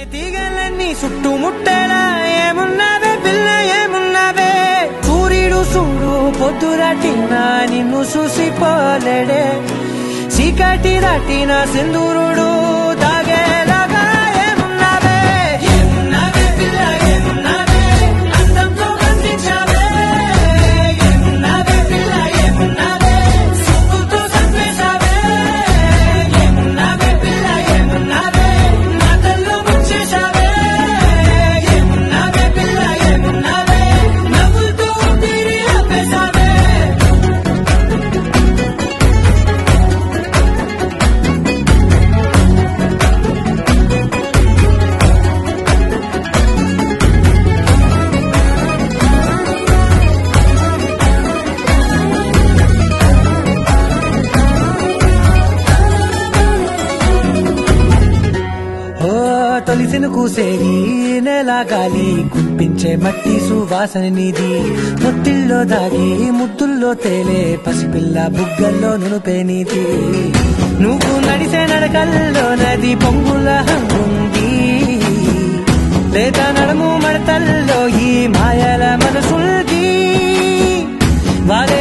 తీగలన్నీ చుట్టుముట్టేలా ఏమున్నావే పిల్ల ఏమున్నావే సూర్యుడు చూడు పొద్దురటిన నిన్ను చూసిపోలేడే చీకటి దాటిన సింధూరుడు దాగేలాగా ఏమున్నావే ఏమున్నావే పిల్ల ఏమున్నావే అందంతో కనిపించావే ఏమున్నావే పిల్ల ఏమున్నావే సుక్కుతో సంపేశావే ఏమున్నావే పిల్ల ఏమున్నావే మాటల్లో ముంచేశావే ఏమున్నావే పిల్ల ఏమున్నావే నవ్వులతో ఊపిరి ఆపేశావే ఓ తొలిసిన కూసేది నెల గాలి కుప్పించే మట్టి సువాసన నీది ముత్తిల్లో దాగి ముద్దుల్లో తేలే పసిపిల్ల బుగ్గల్లో నునుపే నీది నువ్వు నడిసే నడకల్లో నది పొంగుల హంగుంది లేదా నడుము మడతల్లో ఈ మాయల మనసుల్ది వాలే